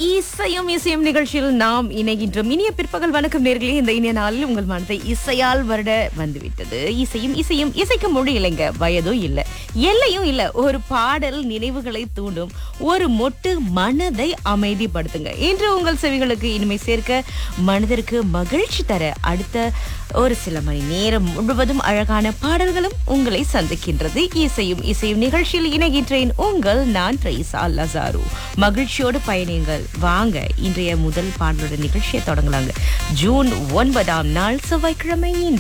இசையும் இசையும் நிகழ்ச்சியில் நாம் இணைகின்றோம் இனிய பிற்பகல் வணக்கம் நேர்களே இந்த இனிய நாளில் உங்கள் மனதை இசையால் வருட வந்துவிட்டது இசையும் இசையும் இசைக்க மொழி இல்லைங்க வயதும் இல்ல எல்லையும் இல்ல ஒரு பாடல் நினைவுகளை தூண்டும் ஒரு மொட்டு மனதை அமைதிப்படுத்துங்க இன்று உங்கள் செவிகளுக்கு இனிமை சேர்க்க மனதிற்கு மகிழ்ச்சி தர அடுத்த ஒரு சில மணி நேரம் முழுவதும் அழகான பாடல்களும் உங்களை சந்திக்கின்றது இசையும் இசையும் நிகழ்ச்சியில் இணைகின்றேன் உங்கள் நான் ட்ரைசா லசாரு மகிழ்ச்சியோடு பயணியுங்கள் வாங்க இன்றைய முதல் பாடலோட நிகழ்ச்சியை தொடங்கலாங்க ஜூன் ஒன்பதாம் நாள் செவ்வாய்க்கிழமை இன்று